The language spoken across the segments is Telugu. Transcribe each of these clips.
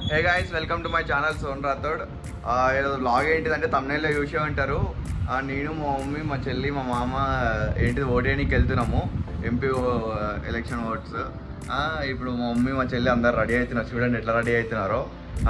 Hey guys welcome to my channel Son Rathod ఈరోజు బ్లాగ్ ఏంటిదంటే తమిళలో చూసే ఉంటారు ఆ, నేను మా మమ్మీ మా చెల్లి మా మామ ఏంటిది ఓటేయడానికి వెళ్తున్నాము ఎంపీ ఎలక్షన్ ఓట్స్ ఇప్పుడు మా మమ్మీ మా చెల్లి అందరు రెడీ అవుతున్నారు చూడండి ఎట్లా రెడీ అవుతున్నారో ఆ,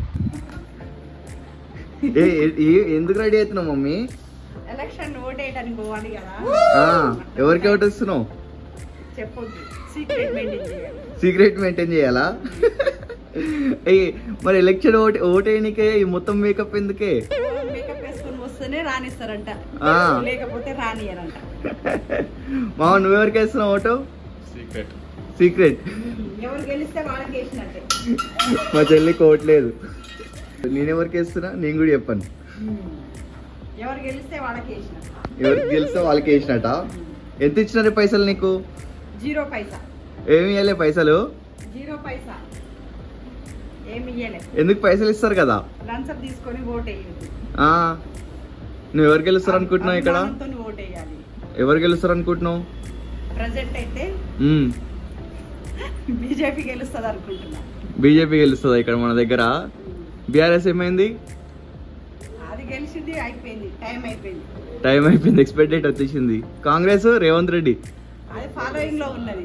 ఏ ఏ- ఏ- ఎందుకు రెడీ అవుతున్నావు మమ్మీ ఎలక్షన్ ఓటేయడానికి పోవాలి కదా ఆ, ఎవరికి ఓటు ఇస్తున్నావు చెప్పొద్దు సీక్రెట్ మెయింటైన్ చేయాలి సీక్రెట్ మెయింటైన్ చేయాలా ఏయ్, మరి ఎలక్షన్ ఓటు ఓటేయనికే ఈ మొత్తం మేకప్ ఎందుకే మేకప్ వేసుకొని వస్తేనే రానిస్తారంట ఆ. లేకపోతే రానియరంట మామ నువ్వెవరికి వేస్తున్నావు ఓటు సీక్రెట్ సీక్రెట్ ఎవరు గెలిస్తే వాళ్ళకి వేసినట్టే మా చెల్లికి ఓట్లేదు నేనెవరికి వేస్తున్నా నేను కూడా చెప్పాను ఎవరు గెలిస్తే వాళ్ళకి వేసినట్టు ఎవరికి గెలిస్తే వాళ్ళకి వేసినట ఎంత ఇచ్చినారు పైసలు నీకు జీరో పైసా ఏమి ఇవ్వలే పైసలు జీరో పైసా ఏమి ఇయ్యలే ఎందుకు పైసలు ఇస్తారు కదా లంచం తీసుకొని ఓటేయద్దు ఆ నువ్వు ఎవరు గెలుస్తారు అనుకుంటున్నావు ఇక్కడ అభిమానంతో ఓటేయాలి ఎవరు గెలుస్తారు అనుకుంటున్నావు ప్రజెంట్ అయితే మ్మ్. బీజేపీ గెలుస్తుంది అనుకుంటున్నా బీజేపీ గెలుస్తుందా ఇక్కడ మన దగ్గర బీఆర్ఎస్ ఏమైంది అది గెలిచింది అయిపోయింది టైం అయిపోయింది టైం అయిపోయింది ఎక్స్పెక్ట్ డేట్ వచ్చేసింది కాంగ్రెస్ రేవంత్ రెడ్డి అది ఫాలోయింగ్ లో ఉన్నది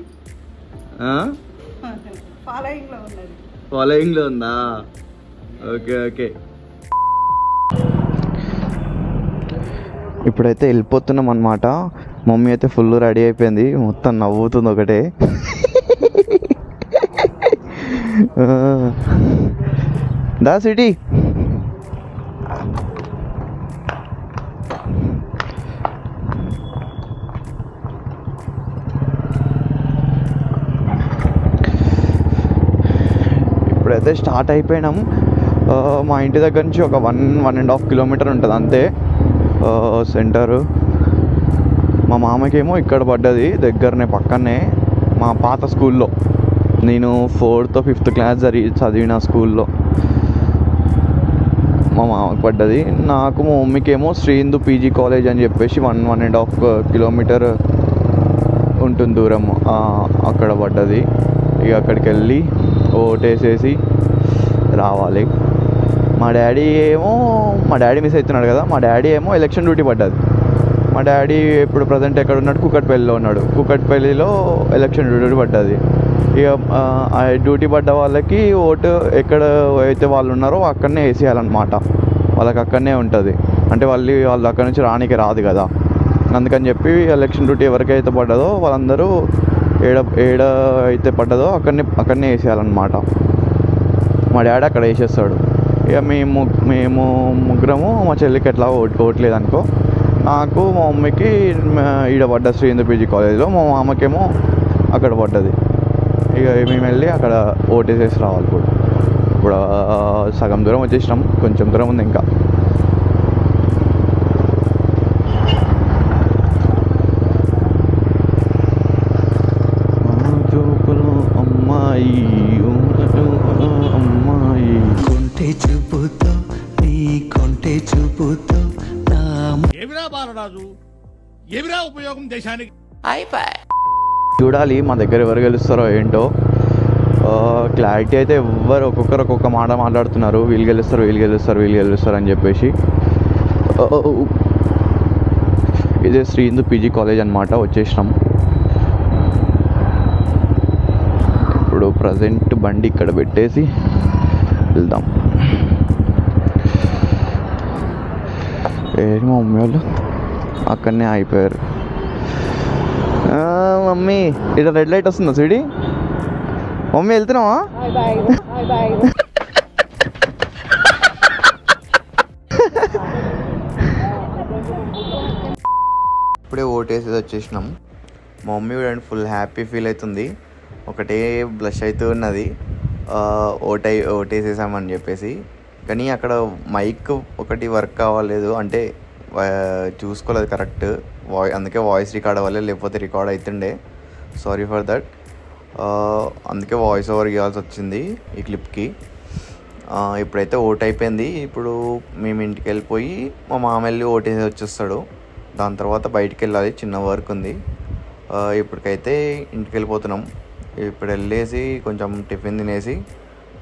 ఫాలోయింగ్ లో ఉన్నది ఫాలోయింగ్ లో ఉందా ఓకే ఓకే ఇప్పుడైతే వెళ్ళిపోతున్నాం అనమాట మమ్మీ అయితే ఫుల్ రెడీ అయిపోయింది మొత్తం నవ్వుతుంది ఒకటే ఆ. దా సిటీ ఇప్పుడైతే స్టార్ట్ అయిపోయినాం ఆ, మా ఇంటి దగ్గర నుంచి ఒక one one and half kilometre ఉంటుంది అంతే సెంటరు మా మామకేమో ఇక్కడ పడ్డది దగ్గరనే పక్కనే మా పాత స్కూల్లో నేను ఫోర్త్ ఫిఫ్త్ క్లాస్ జరిగి చదివిన స్కూల్లో మా మామకు పడ్డది నాకు మా మమ్మీకేమో శ్రీహిందూ పీజీ కాలేజ్ అని చెప్పేసి one one and half kilometre ఉంటుంది దూరం ఆ, అక్కడ పడ్డది ఇక అక్కడికి వెళ్ళి ఓటేసేసి రావాలి మా డాడీ ఏమో మా డాడీ మిస్ అవుతున్నాడు కదా మా డాడీ ఏమో ఎలక్షన్ డ్యూటీ పడ్డది మా డాడీ ఇప్పుడు ప్రజెంట్ ఎక్కడ ఉన్నాడు కుకట్పల్లిలో ఉన్నాడు కుకట్పల్లిలో ఎలక్షన్ డ్యూటీ పడ్డది ఇక ఆ, ఆ డ్యూటీ పడ్డ వాళ్ళకి ఓటు ఎక్కడ అయితే వాళ్ళు ఉన్నారో అక్కడనే వేసేయాలన్నమాట వాళ్ళకి అక్కడనే ఉంటుంది అంటే వాళ్ళు వాళ్ళు అక్కడ నుంచి రానికి రాదు కదా అందుకని చెప్పి ఎలక్షన్ డ్యూటీ ఎవరికైతే పడ్డదో వాళ్ళందరూ ఏడ ఏడ అయితే పడ్డదో అక్కడనే అక్కడనే వేసేయాలన్నమాట మా డాడీ అక్కడ వేసేస్తాడు ఇక మేము మేము ముగ్గురము మా చెల్లికి ఎట్లా ఓట్ ఓట్లేదు అనుకో నాకు మా మమ్మీకి మ- ఈడ పడ్డ శ్రీంద్ర పీజీ కాలేజీలో మా మామకేమో అక్కడ పడ్డది ఇక మేము వెళ్ళి అక్కడ ఓటేసేసి రావాలి ఇప్పుడు ఇప్పుడు ఆ, సగం దూరం వచ్చేసినాం కొంచెం దూరం ఉంది ఇంకా చూపులు అమ్మాయి అమ్మాయి కొంటె చూపుతో నీ కొంటె చూపుతో నా ఏమిరా బాలరాజు ఏమిరా ఉపయోగం దేశానికి చూడాలి మా దగ్గర ఎవరు గెలుస్తారో ఏంటో క్లారిటీ అయితే ఎవ్వరు ఒక్కొక్కరు ఒక్కొక్క మాట మాట్లాడుతున్నారు వీళ్ళు గెలుస్తారు వీళ్ళు గెలుస్తారు వీళ్ళు గెలుస్తారు అని చెప్పేసి ఆ, ఇదే శ్రీ హిందూ పీజీ కాలేజ్ అనమాట వచ్చేసినాం ఇప్పుడు ప్రజెంట్ బండి ఇక్కడ పెట్టేసి వెళ్దాం ఏంటి మా మమ్మీ వాళ్ళు అక్కడనే అయిపోయారు ఆ, మమ్మీ ఇక్కడ రెడ్ లైట్ వస్తుందా సిడి మమ్మీ వెళ్తున్నావా ఇప్పుడే ఓటేసేది వచ్చేసినాం మా మమ్మీ కూడా ఫుల్ హ్యాపీ ఫీల్ అవుతుంది ఒకటే బ్లష్ అవుతూ ఉన్నది ఆ, ఓటై ఓటేసేసామని చెప్పేసి కానీ అక్కడ మైక్ ఒకటి వర్క్ అవ్వలేదు అంటే వా- చూసుకోలేదు కరెక్ట్ వాయి అందుకే వాయిస్ రికార్డ్ అవ్వలేదు లేకపోతే రికార్డ్ అవుతుండే సారీ ఫర్ దట్ అందుకే వాయిస్ ఓవర్ ఇవ్వాల్సి వచ్చింది ఈ క్లిప్కి ఆ, ఇప్పుడైతే ఓట్ అయిపోయింది ఇప్పుడు మేము ఇంటికి వెళ్ళిపోయి మా మామ వెళ్ళి ఓటేసి వచ్చేస్తాడు దాని తర్వాత బయటికి వెళ్ళాలి చిన్న వర్క్ ఉంది ఆ, ఇప్పటికైతే ఇంటికి వెళ్ళిపోతున్నాం ఇప్పుడు వెళ్ళేసి కొంచెం టిఫిన్ తినేసి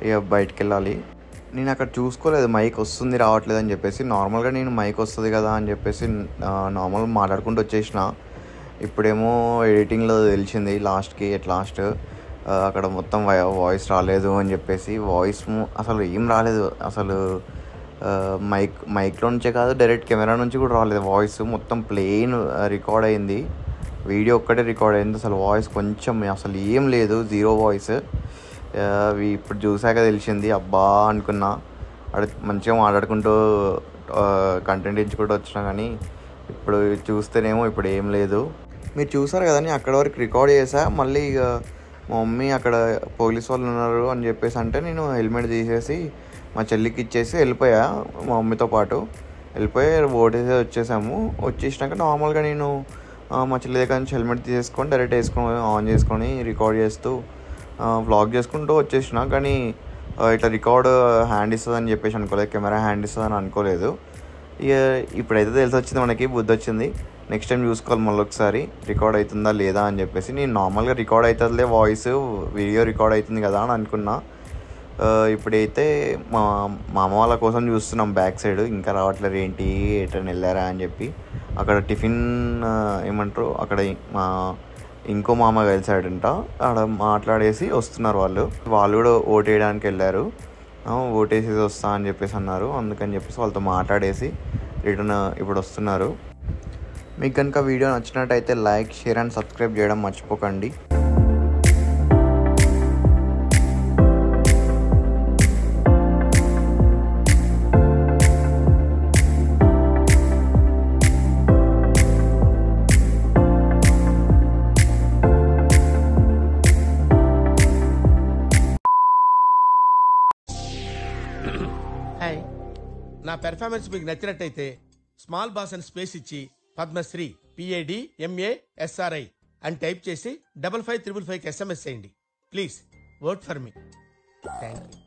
ఇక బయటికి వెళ్ళాలి నేను అక్కడ చూసుకోలేదు మైక్ వస్తుంది రావట్లేదు అని చెప్పేసి నార్మల్గా నేను మైక్ వస్తుంది కదా అని చెప్పేసి నార్మల్ మాట్లాడుకుంటూ వచ్చేసిన ఇప్పుడేమో ఎడిటింగ్లో తెలిసింది లాస్ట్కి ఎట్ లాస్ట్ అక్కడ మొత్తం వాయిస్ రాలేదు అని చెప్పేసి వాయిస్ అసలు ఏం రాలేదు అసలు ఆ, మైక్ మైక్లో నుంచే కాదు డైరెక్ట్ కెమెరా నుంచి కూడా రాలేదు వాయిస్ మొత్తం ప్లెయిన్ రికార్డ్ అయింది వీడియో ఒక్కటే రికార్డ్ అయింది అసలు వాయిస్ కొంచెం అసలు ఏం లేదు జీరో వాయిస్ ఆ, అవి ఇప్పుడు చూసాక తెలిసింది అబ్బా అనుకున్నా అక్కడ మంచిగా మాట్లాడుకుంటూ కంటెంట్ ఇచ్చుకుంటూ వచ్చినా కానీ ఇప్పుడు చూస్తేనేమో ఇప్పుడు ఏం లేదు మీరు చూసారు కదా నేను అక్కడ వరకు రికార్డ్ చేసా మళ్ళీ ఇక మా మమ్మీ అక్కడ పోలీస్ వాళ్ళు ఉన్నారు అని చెప్పేసి అంటే నేను హెల్మెట్ తీసేసి మా చెల్లికి ఇచ్చేసి వెళ్ళిపోయా మా మమ్మీతో పాటు వెళ్ళిపోయి ఓటేసి వచ్చేసాము వచ్చేసినాక నార్మల్గా నేను ఆ, మా చెల్లి దగ్గర నుంచి హెల్మెట్ తీసేసుకొని డైరెక్ట్ వేసుకొని ఆన్ చేసుకొని రికార్డ్ చేస్తూ వ్లాగ్ చేసుకుంటూ వచ్చేసిన కానీ ఆ, ఇట్లా రికార్డ్ హ్యాండ్ ఇస్తుందని చెప్పేసి అనుకోలేదు కెమెరా హ్యాండ్ ఇస్తుందని అనుకోలేదు ఇక ఇప్పుడైతే తెలిసి వచ్చింది మనకి బుద్ధి వచ్చింది నెక్స్ట్ టైం చూసుకోవాలి మళ్ళీ ఒకసారి రికార్డ్ అవుతుందా లేదా అని చెప్పేసి నేను నార్మల్గా రికార్డ్ అవుతుందిలే వాయిస్ వీడియో రికార్డ్ అవుతుంది కదా అని అనుకున్నా ఆ, ఇప్పుడైతే మా మా అమ్మ వాళ్ళ కోసం చూస్తున్నాం బ్యాక్ సైడ్ ఇంకా రావట్లేదు ఏంటి ఎటని వెళ్ళారా అని చెప్పి అక్కడ టిఫిన్ ఆ, ఏమంటారు అక్కడ మా ఇంకో మామ కలిసాడంట ఆడ మాట్లాడేసి వస్తున్నారు వాళ్ళు వాళ్ళు కూడా ఓటు వేయడానికి వెళ్ళారు ఆ, ఓటేసేసి వస్తా అని చెప్పేసి అన్నారు అందుకని చెప్పేసి వాళ్ళతో మాట్లాడేసి రిటర్న్ ఇప్పుడు వస్తున్నారు మీకు కనుక వీడియో నచ్చినట్టయితే లైక్ షేర్ అండ్ సబ్స్క్రైబ్ చేయడం మర్చిపోకండి హాయ్ నా పెర్ఫార్మెన్స్ మీకు నచ్చినట్టయితే స్మాల్ బాస్ అని స్పేస్ ఇచ్చి పద్మశ్రీ పిఏడి ఎంఏ ఎస్ఆర్ఐ అని టైప్ చేసి డబల్ ఫైవ్ త్రిబుల్ ఫైవ్కి ఎస్ఎంఎస్ చేయండి please work for me thank you